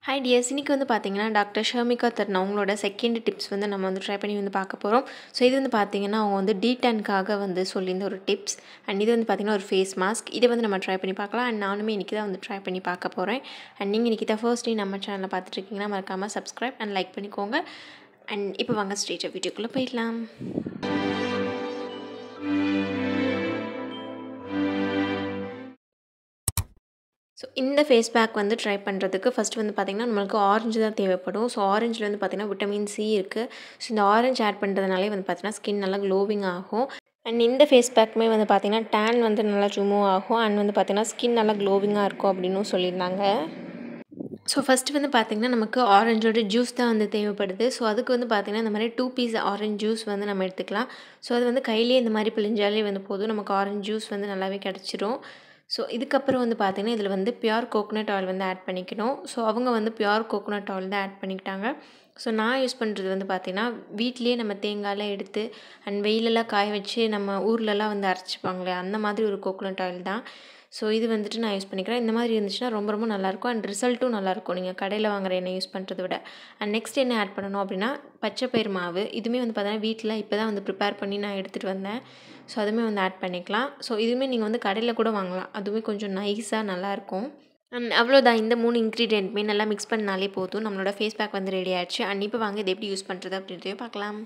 hi tears இன்றைக்கி வந்து பார்த்தீங்கன்னா டாக்டர் ஷர்மிகா தர்ன் அவங்களோட செகண்ட் டிப்ஸ் வந்து நம்ம வந்து ட்ரை பண்ணி வந்து பார்க்க போகிறோம் ஸோ இது வந்து பார்த்தீங்கன்னா அவங்க வந்து டி டென்க்காக வந்து சொல்லியிருந்த ஒரு டிப்ஸ் அண்ட் இது வந்து பார்த்தீங்கன்னா ஒரு ஃபேஸ் மாஸ்க் இதை வந்து நம்ம ட்ரை பண்ணி பார்க்கலாம் அண்ட் நானுமே இன்றைக்கி தான் வந்து ட்ரை பண்ணி பார்க்க போகிறேன் அண்ட் நீங்கள் இன்றைக்கி தான் ஃபர்ஸ்ட் டே நம்ம சேனலில் பார்த்துட்ருக்கீங்கன்னா மறக்காமல் சப்ஸ்கிரைப் அண்ட் லைக் பண்ணிக்கோங்க அண்ட் இப்போ வாங்க ஸ்ட்ரெயிட்டாக வீடியோக்குள்ளே போயிடலாம் ஸோ இந்த ஃபேஸ் பேக் வந்து ட்ரை பண்ணுறதுக்கு ஃபஸ்ட்டு வந்து பார்த்திங்கன்னா நம்மளுக்கு ஆரஞ்சு தான் தேவைப்படும் ஸோ ஆரஞ்சில் வந்து பார்த்திங்கன்னா விட்டமின் சி இருக்குது ஸோ இந்த ஆரஞ்சு ஆட் பண்ணுறதுனாலே வந்து பார்த்திங்கன்னா ஸ்கின் நல்லா க்ளோவிங் ஆகும் அண்ட் இந்த ஃபேஸ் பேக்குமே வந்து பார்த்திங்கன்னா டேன் வந்து நல்லா ரிமூவ் ஆகும் அண்ட் வந்து பார்த்திங்கன்னா ஸ்கின் நல்லா க்ளோவிங்காக இருக்கும் அப்படின்னும் சொல்லியிருந்தாங்க ஸோ ஃபஸ்ட்டு வந்து பார்த்திங்கன்னா நமக்கு ஆரஞ்சோட ஜூஸ் தான் வந்து தேவைப்படுது ஸோ அதுக்கு வந்து பார்த்திங்கன்னா இந்த மாதிரி டூ பீஸ் ஆரஞ்ச் ஜூஸ் வந்து நம்ம எடுத்துக்கலாம் ஸோ அது வந்து கையிலேயே இந்த மாதிரி பிழிஞ்சாலே வந்து போதும் நமக்கு ஆரஞ்ச் ஜூஸ் வந்து நல்லாவே கிடச்சிரும் ஸோ இதுக்கப்புறம் வந்து பார்த்திங்கன்னா இதில் வந்து பியூர் கோகோனட் ஆயில் வந்து ஆட் பண்ணிக்கணும் ஸோ அவங்க வந்து பியூர் கோகோனட் ஆயில் தான் ஆட் பண்ணிக்கிட்டாங்க ஸோ நான் யூஸ் பண்ணுறது வந்து பார்த்திங்கன்னா வீட்லேயே நம்ம தேங்காயெலாம் எடுத்து அண்ட் வெயிலெல்லாம் காய வச்சு நம்ம ஊர்லலாம் வந்து அரைச்சிப்பாங்களே அந்த மாதிரி ஒரு கோகோனட் ஆயில் தான் ஸோ இது வந்துட்டு நான் யூஸ் பண்ணிக்கிறேன் இந்த மாதிரி இருந்துச்சுன்னா ரொம்ப ரொம்ப நல்லாயிருக்கும் அண்ட் ரிசல்ட்டும் நல்லாயிருக்கும் நீங்கள் கடையில் வாங்குற எண்ணெய் யூஸ் பண்ணுறதை விட அண்ட் நெக்ஸ்ட் என்ன ஆட் பண்ணணும் அப்படின்னா பச்சை பயிர் மாவு இதுவுமே வந்து பார்த்தீங்கன்னா வீட்டில் இப்போ தான் வந்து ப்ரிப்பேர் பண்ணி நான் எடுத்துகிட்டு வந்தேன் ஸோ அதுவுமே வந்து ஆட் பண்ணிக்கலாம் ஸோ இதுவுமே நீங்கள் வந்து கடையில் கூட வாங்கலாம் அதுவுமே கொஞ்சம் நைஸாக நல்லாயிருக்கும் அண்ட் அவ்வளோதான் இந்த மூணு இன்க்ரீடியண்ட்டுமே நல்லா மிக்ஸ் பண்ணாலே போதும் நம்மளோட ஃபேஸ் பேக் வந்து ரெடி ஆயிடுச்சு அண்ட் இப்போ வாங்க இதை எப்படி யூஸ் பண்ணுறது அப்படின்றதையும் பார்க்கலாம்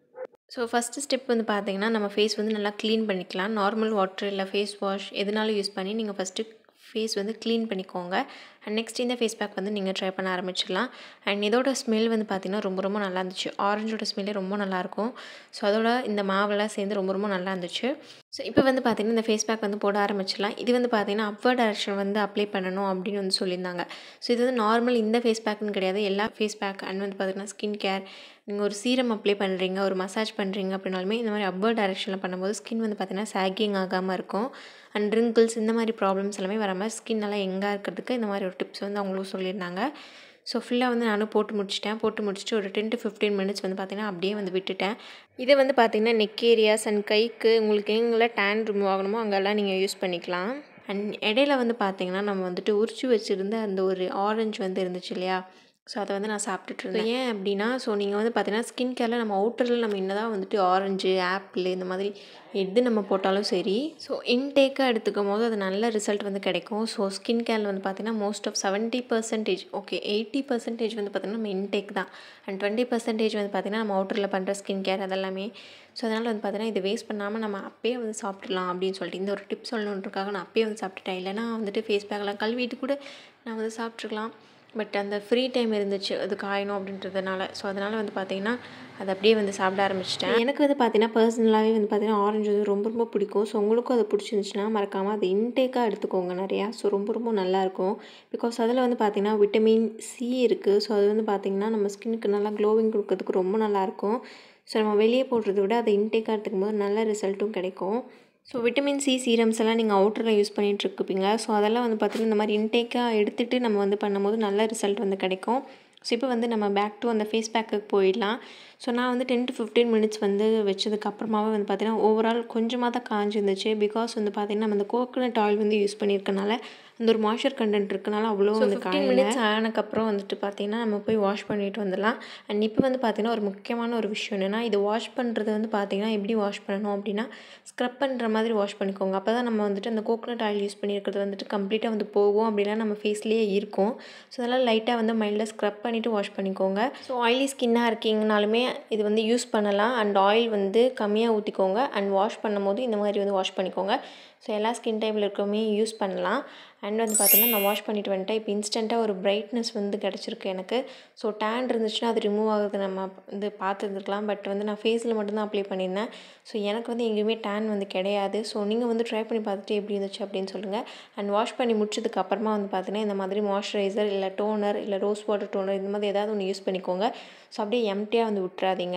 ஸோ ஃபஸ்ட்டு ஸ்டெப் வந்து பார்த்தீங்கன்னா நம்ம ஃபேஸ் வந்து நல்லா க்ளீன் பண்ணிக்கலாம் நார்மல் வாட்டர் இல்லை ஃபேஸ் வாஷ் எதுனாலும் யூஸ் பண்ணி நீங்கள் ஃபஸ்ட்டு ஃபேஸ் வந்து க்ளீன் பண்ணிக்கோங்க அண்ட் நெக்ஸ்ட் இந்த ஃபேஸ் பேக் வந்து நீங்கள் ட்ரை பண்ண ஆரம்பிச்சிடலாம் அண்ட் இதோட ஸ்மெல் வந்து பார்த்திங்கன்னா ரொம்ப ரொம்ப நல்லா இருந்துச்சு ஆரஞ்சோட ஸ்மெல்லே ரொம்ப நல்லாயிருக்கும் ஸோ அதோட இந்த மாவெல்லாம் சேர்ந்து ரொம்ப ரொம்ப நல்லா இருந்துச்சு ஸோ இப்போ வந்து பார்த்திங்கன்னா இந்த ஃபேஸ் பேக் வந்து போட ஆரம்பிச்சிடலாம் இது வந்து பார்த்திங்கன்னா அப்வர்ட் டேரக்ஷன் வந்து அப்ளை பண்ணணும் அப்படின்னு வந்து சொல்லியிருந்தாங்க ஸோ இது வந்து நார்மல் இந்த ஃபேஸ் பேக்குன்னு கிடையாது எல்லா ஃபேஸ் பேக் அண்ட் வந்து பார்த்திங்கன்னா ஸ்கின் கேர் நீங்கள் ஒரு சீரம் அப்ளை பண்ணுறீங்க ஒரு மசாஜ் பண்ணுறீங்க அப்படின்னாலுமே இந்த மாதிரி அப்பர் டைரெக்ஷனில் பண்ணும்போது ஸ்கின் வந்து பார்த்திங்கன்னா சாகிங் ஆகாமல் இருக்கும் அண்ட் ரிங்கிள்ஸ் இந்த மாதிரி ப்ராப்ளம்ஸ் எல்லாமே வராமல் ஸ்கின் நல்லா எங்காக இருக்கிறதுக்கு இந்த மாதிரி ஒரு டிப்ஸ் வந்து அவங்களும் சொல்லியிருந்தாங்க ஸோ ஃபுல்லாக வந்து நானும் போட்டு முடிச்சிட்டேன் போட்டு முடிச்சுட்டு ஒரு டென் டு ஃபிஃப்டீன் மினிட்ஸ் வந்து பார்த்திங்கன்னா அப்படியே வந்து விட்டுட்டேன் இதை வந்து பார்த்திங்கன்னா நெக் ஏரியாஸ் அண்ட் கைக்கு உங்களுக்கு எங்கெல்லாம் டேன் ரிமூவ் ஆகணுமோ அங்கெல்லாம் நீங்கள் யூஸ் பண்ணிக்கலாம் அண்ட் இடையில வந்து பார்த்திங்கன்னா நம்ம வந்துட்டு உரிச்சு வச்சுருந்த அந்த ஒரு ஆரஞ்சு வந்து இருந்துச்சு இல்லையா ஸோ அதை வந்து நான் சாப்பிட்டுட்டு இருந்தேன் ஏன் அப்படின்னா ஸோ நீங்கள் வந்து பார்த்தீங்கன்னா ஸ்கின் கேரில் நம்ம அவுட்டரில் நம்ம என்ன தான் வந்துட்டு ஆரஞ்சு ஆப்பிள் இந்த மாதிரி எது நம்ம போட்டாலும் சரி ஸோ இன்டேக்காக எடுத்துக்கும் போது அது நல்ல ரிசல்ட் வந்து கிடைக்கும் ஸோ ஸ்கின் கேரில் வந்து பார்த்திங்கன்னா most of seventy percentage okay eighty percentage வந்து பார்த்திங்கன்னா நம்ம இன்டேக் தான் அண்ட் டுவெண்ட்டி பர்சன்டேஜ் வந்து பார்த்திங்கன்னா நம்ம அவுட்டரில் பண்ணுற ஸ்கின் கேர் அதெல்லாமே ஸோ அதனால் வந்து பார்த்திங்கன்னா இது வேஸ்ட் பண்ணாமல் நம்ம அப்பயே வந்து சாப்பிட்றலாம் அப்படின்னு சொல்லிட்டு இந்த ஒரு டிப் சொல்லணுன்றக்காக நான் அப்பயே வந்து சாப்பிட்டுட்டேன் இல்லைனா வந்துட்டு ஃபேஸ் பேக்கெலாம் கழுவிட்டு கூட நான் வந்து சாப்பிட்ருக்கலாம் பட் அந்த ஃப்ரீ டைம் இருந்துச்சு அது காயணும் அப்படின்றதுனால ஸோ அதனால் வந்து பார்த்திங்கன்னா அதை அப்படியே வந்து சாப்பிட ஆரம்பிச்சிட்டேன் எனக்கு வந்து பார்த்திங்கன்னா பர்சனலாகவே வந்து பார்த்திங்கன்னா ஆரஞ்சு வந்து ரொம்ப ரொம்ப பிடிக்கும் ஸோ உங்களுக்கும் அது பிடிச்சிருந்துச்சுன்னா மறக்காமல் அதை இன்டேக்காக எடுத்துக்கோங்க நிறையா ஸோ ரொம்ப ரொம்ப நல்லாயிருக்கும் பிகாஸ் அதில் வந்து பார்த்திங்கன்னா விட்டமின் சி இருக்குது ஸோ அது வந்து பார்த்திங்கன்னா நம்ம ஸ்கின்னுக்கு நல்லா க்ளோவிங் கொடுக்கறதுக்கு ரொம்ப நல்லாயிருக்கும் ஸோ நம்ம வெளியே போடுறத விட அதை இன்டேக்காக எடுத்துக்கும் போது நல்ல ரிசல்ட்டும் கிடைக்கும் ஸோ விட்டமின் சி சீரம்ஸ் எல்லாம் நீங்கள் அவுட்டரில் யூஸ் பண்ணிகிட்டு இருப்பீங்க ஸோ அதெல்லாம் வந்து பார்த்திங்கன்னா இந்த மாதிரி இன்டேக்காக எடுத்துகிட்டு நம்ம வந்து பண்ணும்போது நல்ல ரிசல்ட் வந்து கிடைக்கும் ஸோ இப்போ வந்து நம்ம பேக் டு அந்த ஃபேஸ் பேக்குக்கு போயிடலாம் ஸோ நான் வந்து டென் டு ஃபிஃப்டீன் மினிட்ஸ் வந்து வச்சதுக்கு அப்புறமாவே வந்து பார்த்திங்கன்னா ஓவரால் கொஞ்சமாக தான் காஞ்சிருந்துச்சு பிகாஸ் வந்து பார்த்திங்கன்னா நம்ம அந்த கோகோனட் ஆயில் வந்து யூஸ் பண்ணியிருக்கனால அந்த ஒரு மாய்ச்சர் கண்டென்ட் இருக்கனால அவ்வளோ வந்து காயில் மினிட்ஸ் ஆனதுக்கப்புறம் வந்துட்டு பார்த்திங்கன்னா நம்ம போய் வாஷ் பண்ணிட்டு வந்துடலாம் அண்ட் இப்போ வந்து பார்த்திங்கன்னா ஒரு முக்கியமான ஒரு விஷயம் என்னென்னா இது வாஷ் பண்ணுறது வந்து பார்த்திங்கன்னா எப்படி வாஷ் பண்ணணும் அப்படின்னா ஸ்க்ரப் பண்ணுற மாதிரி வாஷ் பண்ணிக்கோங்க அப்போ தான் நம்ம வந்துட்டு அந்த கோகோனட் ஆயில் யூஸ் பண்ணியிருக்கிறது வந்துட்டு கம்ப்ளீட்டாக வந்து போகும் அப்படின்னா நம்ம ஃபேஸ்லேயே இருக்கும் ஸோ அதெல்லாம் லைட்டாக வந்து மைல்டாக ஸ்க்ரப் பண்ணிவிட்டு வாஷ் பண்ணிக்கோங்க ஸோ ஆயிலி ஸ்கின்னாக இருக்கீங்கனாலுமே இது வந்து யூஸ் பண்ணலாம் அண்ட் ஆயில் வந்து கம்மியாக ஊற்றிக்கோங்க அண்ட் வாஷ் பண்ணும்போது இந்த மாதிரி வந்து வாஷ் பண்ணிக்கோங்க ஸோ எல்லா ஸ்கின் டைப்பில் இருக்கவுமே யூஸ் பண்ணலாம் அண்ட் வந்து பார்த்திங்கன்னா நான் வாஷ் பண்ணிட்டு வந்துட்டேன் இப்போ இன்ஸ்டண்ட்டாக ஒரு பிரைட்னஸ் வந்து கிடச்சிருக்கு எனக்கு ஸோ டேன் இருந்துச்சுன்னா அது ரிமூவ் ஆகுது நம்ம வந்து பார்த்துருந்துருக்கலாம் பட் வந்து நான் ஃபேஸில் மட்டும்தான் அப்ளை பண்ணியிருந்தேன் ஸோ எனக்கு வந்து எங்கேயுமே டேன் வந்து கிடையாது ஸோ நீங்கள் வந்து ட்ரை பண்ணி பார்த்துட்டு எப்படி இருந்துச்சு அப்படின்னு சொல்லுங்கள் அண்ட் வாஷ் பண்ணி முடிச்சதுக்கு அப்புறமா வந்து பார்த்தீங்கன்னா இந்த மாதிரி மாய்ஸ்சரைசர் இல்லை டோனர் இல்லை ரோஸ் வாட்டர் டோனர் இந்த மாதிரி ஏதாவது ஒன்று யூஸ் பண்ணிக்கோங்க ஸோ அப்படியே எம்டியாக வந்து விட்றாதீங்க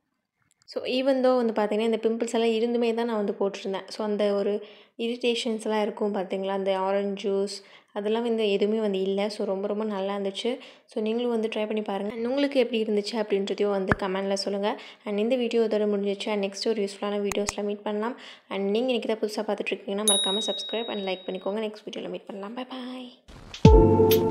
ஸோ ஈவன் தோ வந்து பார்த்திங்கன்னா இந்த பிம்பிள்ஸ் எல்லாம் இருந்துமே தான் நான் வந்து போட்டிருந்தேன் ஸோ அந்த ஒரு இரிட்டேஷன்ஸ்லாம் இருக்கும் பார்த்தீங்களா அந்த ஆரஞ்ச் ஜூஸ் அதெல்லாம் வந்து எதுவுமே வந்து இல்லை ஸோ ரொம்ப ரொம்ப நல்லா இருந்துச்சு ஸோ நீங்களும் வந்து ட்ரை பண்ணி பாருங்கள் அண்ட் உங்களுக்கு எப்படி இருந்துச்சு அப்படின்றதையும் வந்து கமெண்டில் சொல்லுங்கள் அண்ட் இந்த வீடியோ இதோட முடிஞ்சிச்சு அண்ட் நெக்ஸ்ட் ஒரு யூஸ்ஃபுல்லான வீடியோஸில் மீட் பண்ணலாம் அண்ட் நீங்கள் இன்றைக்கி தான் புதுசாக பார்த்துட்ருக்கீங்கன்னா மறக்காமல் சப்ஸ்கிரைப் அண்ட் லைக் பண்ணிக்கோங்க நெக்ஸ்ட் வீடியோவில் மீட் பண்ணலாம் பை பாய்